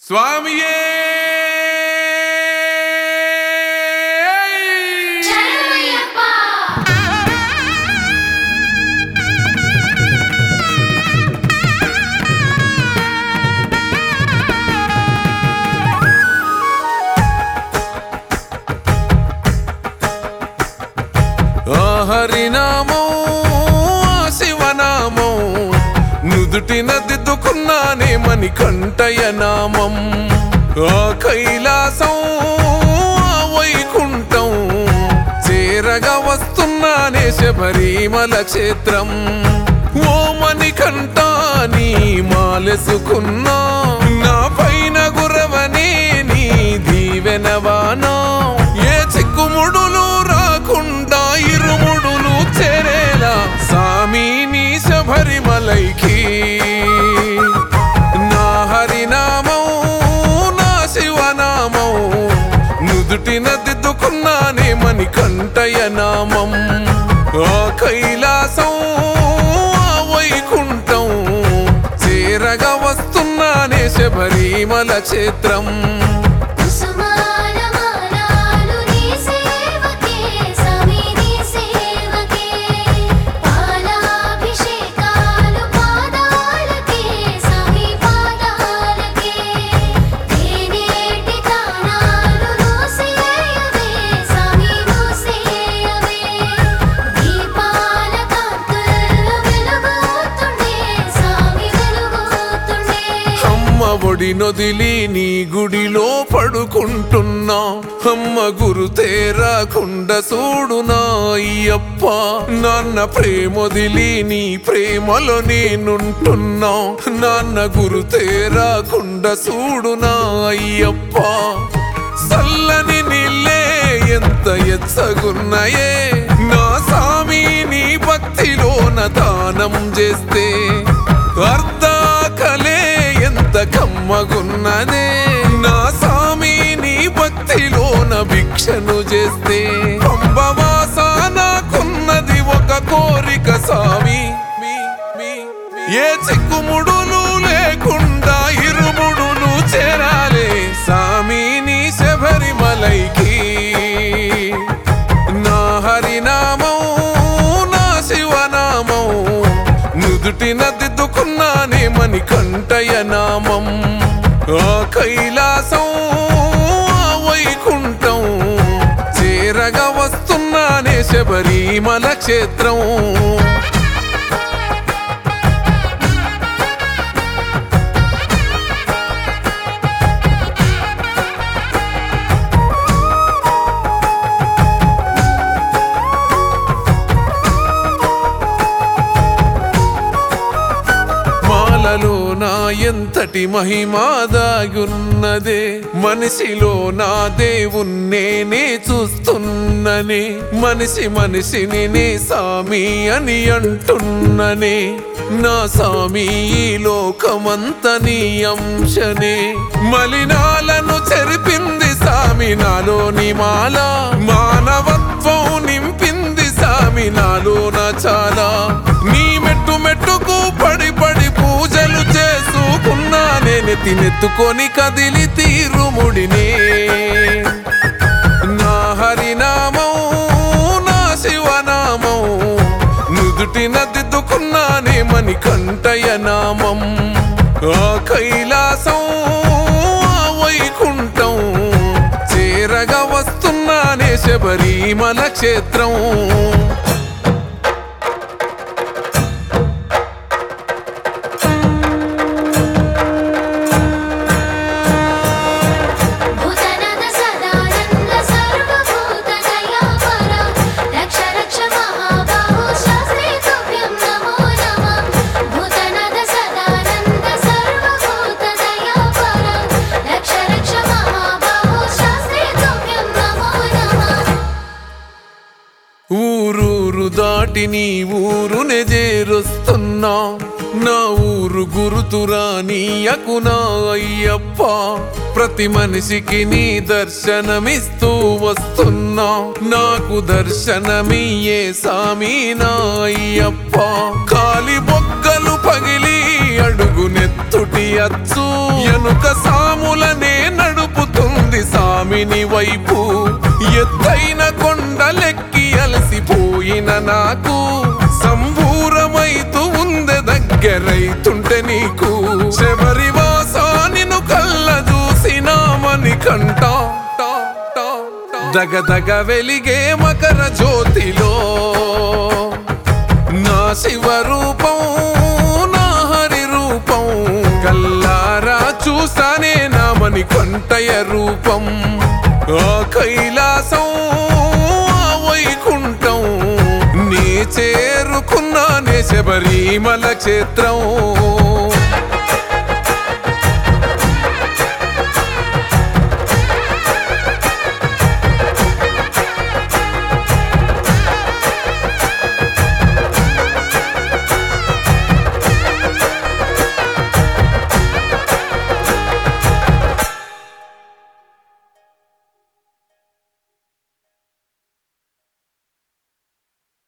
స్వామియే ఆ హరినామం ఆ శివనామం నుదుటిన దిద్దుకున్నానే మని కంటయ నామం ఆ కైలాసం ఆ వైకుంఠం చేరగా వస్తున్నానే శబరిమల క్షేత్రం ఓ మని కంట నీ మాలెసుకున్నా నా పైన గురవనే నీ దీవెనవానా ఏ చిక్కుముడులు రాకుండా ఇరుముడులు చేరేలా సామి నీ శబరిమలైకి నా హరినామం నా శివనామం నుదుటిన దిద్దుకున్నానే మని కంటయ నామం ఆ కైలాసం ఆ వైకుంఠం చేరగా వస్తున్నానే శబరిమల క్షేత్రం కుసుమాలమాలాలు నీ సేవకే సమీ నీ సేవకే పాలాభిషేకాలు పాదాలకే సమీ పాదాలకే తేనేటి తానాలు రోసేయవే సమీ రోసేయవే దీపాల కాంతుల్లో వెలుగుతుండే సమీ వెలుగుతుండే అమ్మ ఒడి నొదిలి నీ గుడిలో పడుకుంటున్నా అమ్మ గురు తేరాకుండా చూడునా అయ్యప్ప నాన్న ప్రేమొదిలి నీ ప్రేమలో నేనుంటున్నా నాన్న గురు తేరాకుండా చూడునా అయ్యప్ప చల్లని నీళ్ళే ఎంత ఎచ్చగున్నాయే నా సామి నీ భక్తిలోన దానం చేస్తే అర్ధాకలే ఎంత కమ్మగున్నదే నా సామి నీ భక్తిలోన భిక్షను చేస్తే పంబవాస నాకున్నది ఒక కోరిక సామి మీ, మీ, మీ. ఏ చిక్కుముడులు లేకుండా ఇరుముడులు చేరాలే సామి నీ శబరిమలైకి నా హరినామం నా శివనామం నుదుటిన దిద్దుకున్నానే మని కంటయ నామం ఆ కైలాసం ఆ వైకుంఠం చేరగా వస్తున్నానే శబరిమల క్షేత్రం మాలలో నా ఎంతటి మహిమాదాగున్నదే మనిషిలో నా దేవుణ్ణేనే చూస్తున్ననే మనిషి మనిషిని నే సామి అని అంటున్ననే నా సామి ఈ లోకమంత నీ అంశనే మలినాలను చెరిపింది సామి నాలోని మాల మానవత్వం నింపింది సామి నాలోన చాలా నీ మెట్టు మెట్టుకు పడి పడి పూజలు చేసుకున్నా నేను తినెత్తుకొని కదిలి తీరుముడినే నా హరినామం నా శివనామం నుదుటిన దిద్దుకున్నానే మని కంటయ నామం ఆ కైలాసం ఆ వైకుంఠం చేరగా వస్తున్నానే శబరిమల క్షేత్రం భూతనాథ సదానంద సర్వభూత దయాపర రక్ష రక్ష మహాబాహో శాస్త్రే తుభ్యం నమో నమః భూతనాథ సదానంద సర్వభూత దయాపర రక్ష రక్ష మహాబాహో శాస్త్రే తుభ్యం నమో నమః ఊరూరు దాటి నీ ఊరునే చేరుస్తున్నా నా ఊరు గురుతురా నీయకు నా అయ్యప్ప ప్రతి మనిషికి నీ దర్శనమిస్తూ వస్తున్నా నాకు దర్శనమియ్యే సామి నా అయ్యప్ప కాలి బొగ్గలు పగిలి అడుగు నెత్తుటి అచ్చు ఎనుక సామ పాదములనే నడుపుతుంది సామిని వైపు ఎత్తైన కొండలెక్కి అలసిపోయిన నాకు సంబూరమైతూ ఉందె దగ్గరైతుంటే నీకు శబరివాస నిన్ను కళ్ళ చూసినామని కంట దగ దగ వెలిగే మకర జ్యోతిలో నా శివ రూపం నా హరి రూపం కల్లారా చూసానే నామని కొంటయ రూపం ఆ కైలాసం ఆ వైకుంఠం నీ చేరుకున్నానే శబరిమల క్షేత్రం